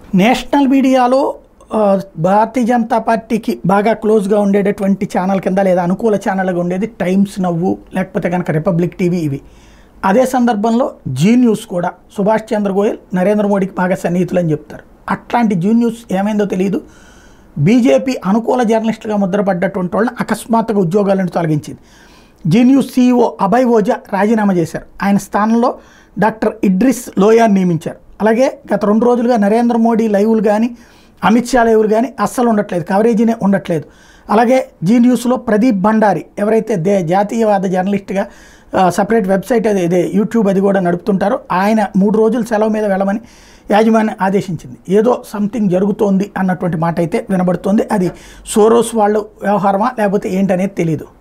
national మీడియాలో ఆ, భారతీయ జనతా పార్టీకి బాగా క్లోజ్గా ఉండేటటువంటి ఛానల్ కింద లేదా అనుకూల ఛానల్గా ఉండేది టైమ్స్ నవ్వు లేకపోతే కనుక రిపబ్లిక్ టీవీ ఇవి అదే సందర్భంలో జీ న్యూస్ కూడా సుభాష్ చంద్ర గోయల్ నరేంద్ర మోడీకి బాగా సన్నిహితులు అని చెప్తారు అట్లాంటి జీ న్యూస్ ఏమైందో తెలియదు బీజేపీ అనుకూల జర్నలిస్టుగా ముద్రపడ్డటువంటి వాళ్ళని అకస్మాత్తుగా ఉద్యోగాల నుంచి తొలగించింది జీ న్యూస్ సీఈఓ అభయ్ ఓజా రాజీనామా చేశారు ఆయన స్థానంలో డాక్టర్ ఇడ్రిస్ లోయాన్ నియమించారు అలాగే గత రెండు రోజులుగా నరేంద్ర మోడీ లైవ్లు కానీ అమిత్ షా లైవ్లు కానీ అస్సలు ఉండట్లేదు కవరేజీనే ఉండట్లేదు అలాగే జీ న్యూస్లో ప్రదీప్ భండారి ఎవరైతే దే జాతీయవాద జర్నలిస్ట్గా సపరేట్ వెబ్సైట్ అది ఇదే యూట్యూబ్ అది కూడా నడుపుతుంటారో ఆయన మూడు రోజులు సెలవు మీద వెళ్ళమని యాజమాన్యం ఆదేశించింది ఏదో సంథింగ్ జరుగుతోంది అన్నటువంటి మాట అయితే వినబడుతోంది అది సోరోస్ వాళ్ళు వ్యవహారమా లేకపోతే ఏంటనేది తెలియదు